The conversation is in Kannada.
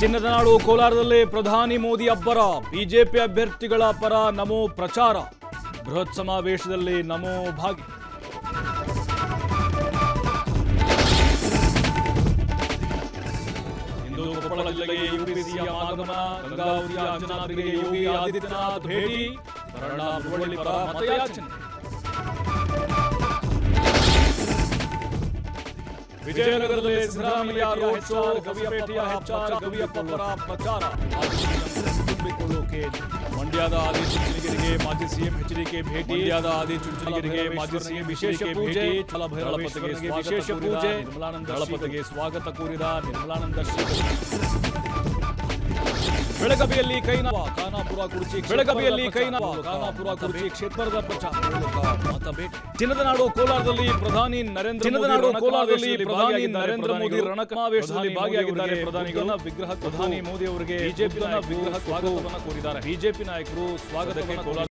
ಚಿನ್ನದ ನಾಡು ಕೋಲಾರದಲ್ಲಿ ಪ್ರಧಾನಿ ಮೋದಿ ಅಬ್ಬರ ಬಿಜೆಪಿ ಅಭ್ಯರ್ಥಿಗಳ ಪರ ನಮೋ ಪ್ರಚಾರ ಬೃಹತ್ ಸಮಾವೇಶದಲ್ಲಿ ನಮೋ ಭಾಗಿ ಇಂದು ಕೊಪ್ಪಳ ಜಿಲ್ಲೆಗೆ ಯುಪಿಸಿಯ ಆಗಮನ ಗಂಗಾವತಿಯ ಅಂಜನಾದ್ರಿಗೆ ಯೋಗಿ ಆದಿತ್ಯನಾಥ್ ಭೇಟಿ ಬರಣ್ಣ ಮುರಳಿ ಪರ ಮತಯಾಚನೆ ವಿಜಯನಗರದಲ್ಲಿ ಸಿದ್ದರಾಮಯ್ಯ ರೋಡ್ ಶೋ ಗವಿಯಪೇಟೆಯ ಎಚ್ಆರ್ ಗವಿಯಪ್ಪ ಪರ ಪ್ರಚಾರ ತುಂಬಿಕೊಳ್ಳೋಕೆ ಮಂಡ್ಯದ ಆದಿ ಚುಂಚನಗಿರಿಗೆ ಮಾಜಿ ಸಿಎಂ ಎಚ್ಡಿಕೆ ಭೇಟಿ ಮಂಡ್ಯದ ಆದಿ ಚುಂಚನಗಿರಿಗೆ ಮಾಜಿ ಸಿಎಂ ವಿಶೇಷ ಪೂಜೆ ಛಲಭೈರವಪತಿಗೆ ವಿಶೇಷ ಪೂಜೆ ನಿರ್ಮಲಾನಂದ ದಳಪತಿಗೆ ಸ್ವಾಗತ ಕೋರಿದ ನಿರ್ಮಲಾನಂದ ಶ್ರೀಗಳು ಬೆಳಗವಿಯಲ್ಲಿ ಕೈನವ ಖಾನಾಪುರ ಕುರ್ಚಿ ಬೆಳಗವಿಯಲ್ಲಿ ಕೈನವ ಖಾನಾಪುರ ಕುರ್ಚಿ ಕ್ಷೇತ್ರದ ಪ್ರಚಾರ ಮತ ಭೇಟಿ ಚಿನ್ನದ ನಾಡು ಕೋಲಾರದಲ್ಲಿ ಪ್ರಧಾನಿ ನರೇಂದ್ರ ಚಿನ್ನದ ನಾಡು ಕೋಲಾರದಲ್ಲಿ ಪ್ರಧಾನಿ ನರೇಂದ್ರ ಮೋದಿ ರಣಕಮಾವೇಶದಲ್ಲಿ ಭಾಗಿಯಾಗಿದ್ದಾರೆ ಪ್ರಧಾನಿಗಳ ವಿಗ್ರಹ ಪ್ರಧಾನಿ ಮೋದಿ ಅವರಿಗೆ ಬಿಜೆಪಿ ವಿಗ್ರಹ ಸ್ವಾಗತವನ್ನು ಕೋರಿದ್ದಾರೆ ಬಿಜೆಪಿ ನಾಯಕರು ಸ್ವಾಗತಕ್ಕೆ ಕೋಲಾರ